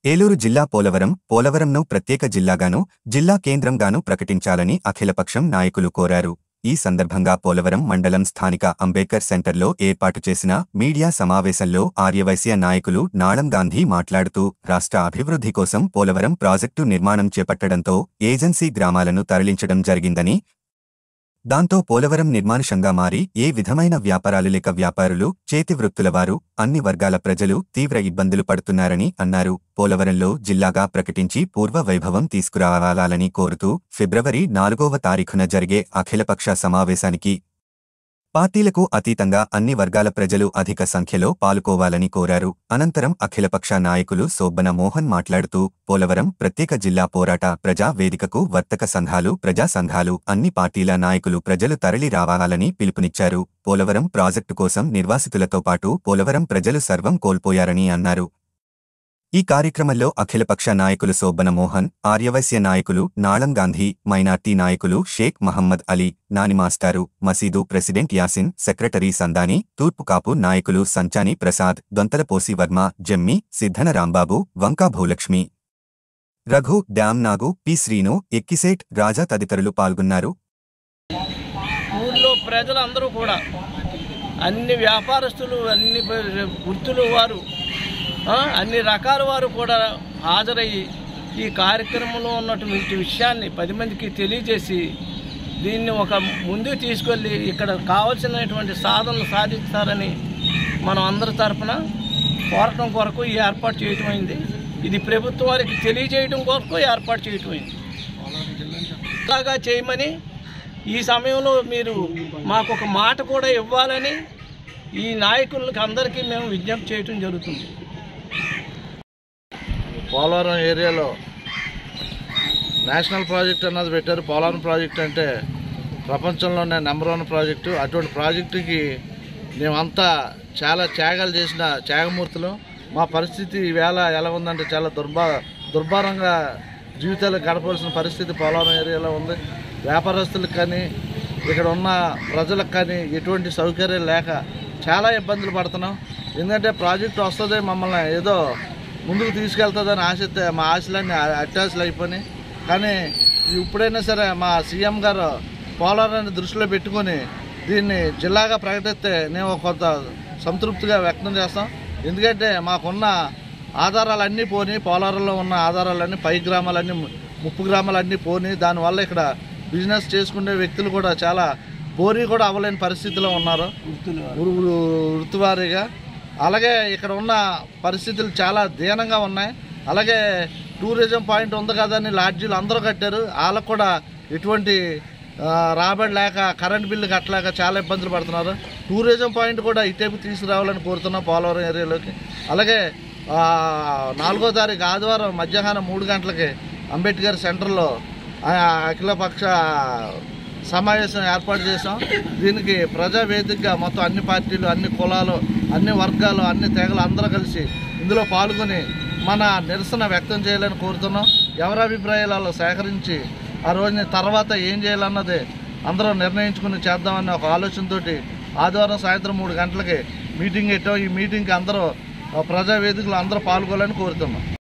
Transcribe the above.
ఏలూరు జిల్లా పోలవరం పోలవరంను ప్రత్యేక జిల్లాగాను జిల్లా కేంద్రంగాను ప్రకటించాలని అఖిలపక్షం నాయకులు కోరారు ఈ సందర్భంగా పోలవరం మండలం స్థానిక అంబేద్కర్ సెంటర్లో ఏర్పాటు చేసిన మీడియా సమావేశంలో ఆర్యవైశ్య నాయకులు నాళం గాంధీ మాట్లాడుతూ రాష్ట్ర అభివృద్ధి కోసం పోలవరం ప్రాజెక్టు నిర్మాణం చేపట్టడంతో ఏజెన్సీ గ్రామాలను తరలించడం జరిగిందని దాంతో పోలవరం నిర్మానుషంగా మారి ఏ విధమైన వ్యాపారాలు లేక వ్యాపారులు చేతి వృత్తులవారు అన్ని వర్గాల ప్రజలు తీవ్ర ఇబ్బందులు పడుతున్నారని అన్నారు పోలవరంలో జిల్లాగా ప్రకటించి పూర్వ వైభవం తీసుకురావాలని కోరుతూ ఫిబ్రవరి నాలుగవ తారీఖున జరిగే అఖిలపక్ష సమావేశానికి పార్టీలకు అతీతంగా అన్ని వర్గాల ప్రజలు అధిక సంఖ్యలో పాల్గొవాలని కోరారు అనంతరం అఖిలపక్ష నాయకులు సోబ్బన మోహన్ మాట్లాడుతూ పోలవరం ప్రత్యేక జిల్లా పోరాట ప్రజా వేదికకు వర్తక సంఘాలు ప్రజా సంఘాలు అన్ని పార్టీల నాయకులు ప్రజలు తరలి రావాలని పిలుపునిచ్చారు పోలవరం ప్రాజెక్టు కోసం నిర్వాసితులతో పాటు పోలవరం ప్రజలు సర్వం కోల్పోయారని అన్నారు ఈ కార్యక్రమంలో అఖిలపక్ష నాయకులు సోబ్బన మోహన్ ఆర్యవైశ్య నాయకులు నాళం గాంధీ మైనార్టీ నాయకులు షేక్ మహమ్మద్ అలీ నాని మాస్టారు మసీదు ప్రెసిడెంట్ యాసిన్ సెక్రటరీ సందాని తూర్పు కాపు నాయకులు సంచాని ప్రసాద్ దొంతలపోసి వర్మ జమ్మి సిద్ధన రాంబాబు వంకా భూలక్ష్మి రఘు డ్యామ్ నాగు పి శ్రీను ఎక్కిసేట్ రాజా తదితరులు పాల్గొన్నారు ఊళ్ళో ప్రజలందరూ కూడా అన్ని వ్యాపారస్తులు అన్ని ప- వృత్తులు వారు ఆ, అన్ని రకాల వారు కూడా హాజరయ్యి ఈ కార్యక్రమంలో ఉన్నటువంటి విషయాన్ని పది మందికి తెలియజేసి దీన్ని ఒక ముందుకు తీసుకెళ్ళి ఇక్కడ కావలసినటువంటి సాధనలు సాధిస్తారని మనం అందరి తరపున కోరటం కొరకు ఈ ఏర్పాటు చేయటం అయింది ఇది ప్రభుత్వం వారికి తెలియజేయడం కొరకు ఏర్పాటు చేయటం అయింది ఇలాగా చేయమని ఈ సమయంలో మీరు మాకు ఒక మాట కూడా ఇవ్వాలని ఈ నాయకులకి అందరికీ మేము విజ్ఞప్తి చేయటం జరుగుతుంది పోలవరం ఏరియాలో నేషనల్ ప్రాజెక్ట్ అన్నది పెట్టారు పోలవరం ప్రాజెక్ట్ అంటే ప్రపంచంలోనే నెంబర్ వన్ ప్రాజెక్టు అటువంటి ప్రాజెక్టుకి మేమంతా చాలా త్యాగాలు చేసిన త్యాగమూర్తులు మా పరిస్థితి ఈవేళ ఎలా ఉందంటే చాలా దుర్భా దుర్భారంగా జీవితాలు గడపవలసిన పరిస్థితి పోలవరం ఏరియాలో ఉంది వ్యాపారస్తులకు కానీ ఇక్కడ ఉన్న ప్రజలకు కానీ ఎటువంటి సౌకర్యం లేక చాలా ఇబ్బందులు పడుతున్నాం ఎందుకంటే ప్రాజెక్టు వస్తుంది మమ్మల్ని ఏదో ముందుకు తీసుకెళ్తుందని ఆశ మా ఆశలన్నీ అత్యాశలు అయిపోయినాయి కానీ ఇప్పుడైనా సరే మా సీఎం గారు పోలవరాన్ని దృష్టిలో పెట్టుకొని దీన్ని జిల్లాగా ప్రకటిస్తే మేము కొంత సంతృప్తిగా వ్యక్తం చేస్తాం ఎందుకంటే మాకున్న ఆధారాలన్నీ పోని పోలవరంలో ఉన్న ఆధారాలన్నీ పై గ్రామాలన్నీ ము- ముప్పు గ్రామాలన్నీ పోని దానివల్ల ఇక్కడ బిజినెస్ చేసుకునే వ్యక్తులు కూడా చాలా బోరీ కూడా అవ్వలేని పరిస్థితిలో ఉన్నారు వృ- వృ- వృత్తివారీగా అలాగే ఇక్కడ ఉన్న పరిస్థితులు చాలా దీనంగా ఉన్నాయి అలాగే టూరిజం పాయింట్ ఉంది కదని లాడ్జీలు అందరూ కట్టారు వాళ్ళకు కూడా ఎటువంటి ఆ, రాబడి లేక కరెంట్ బిల్లు కట్టలేక చాలా ఇబ్బందులు పడుతున్నారు టూరిజం పాయింట్ కూడా ఇటేపు తీసుకురావాలని కోరుతున్నాం పోలవరం ఏరియాలోకి అలాగే ఆ, నాలుగో తారీఖు ఆదివారం మధ్యాహ్నం మూడు గంటలకి అంబేద్కర్ సెంటర్లో ఆ, అఖిలపక్ష సమావేశం ఏర్పాటు చేసాం దీనికి ప్రజా వేదికగా మొత్తం అన్ని పార్టీలు అన్ని కులాలు అన్ని వర్గాలు అన్ని తెగలు అందరూ కలిసి ఇందులో పాల్గొని మన నిరసన వ్యక్తం చేయాలని కోరుతున్నాం ఎవరి అభిప్రాయాలు వాళ్ళు సేకరించి ఆ రోజుని తర్వాత ఏం చేయాలన్నది అందరూ నిర్ణయించుకుని చేద్దామన్న ఒక ఆలోచనతోటి ఆదివారం సాయంత్రం మూడు గంటలకి మీటింగ్ పెట్టాం ఈ మీటింగ్కి అందరూ ఆ, ప్రజా వేదికలు అందరూ పాల్గొనాలని కోరుతున్నాం